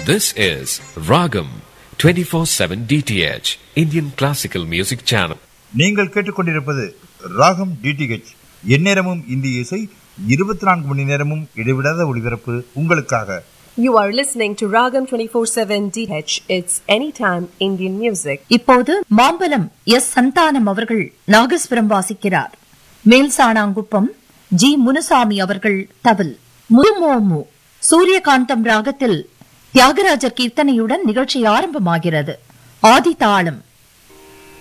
This is Ragam 24/7 DTH Indian Classical Music Channel. நீங்கள் கேட்டுக்கொண்டிருப்பது ராகம் டிடிஹெச் எந்நேரமும் இந்திய இசை இருபத்தி நான்கு மணி நேரமும் இடைவிடாத ஒளிபரப்பு உங்களுக்காக You are listening to Ragam 24/7 DH. It's anytime Indian music. இப்போது மாம்பலம் எஸ் சந்தானம் அவர்கள் நாகஸ்வரம் வாசிக்கிறார் மேல்சாணாங்குப்பம் ஜி முனுசாமி அவர்கள் தவில் முதுமோமு சூரியகாந்தம் ராகத்தில் தியாகராஜர் கீர்த்தனையுடன் நிகழ்ச்சி ஆரம்பமாகிறது ஆதி தாளம்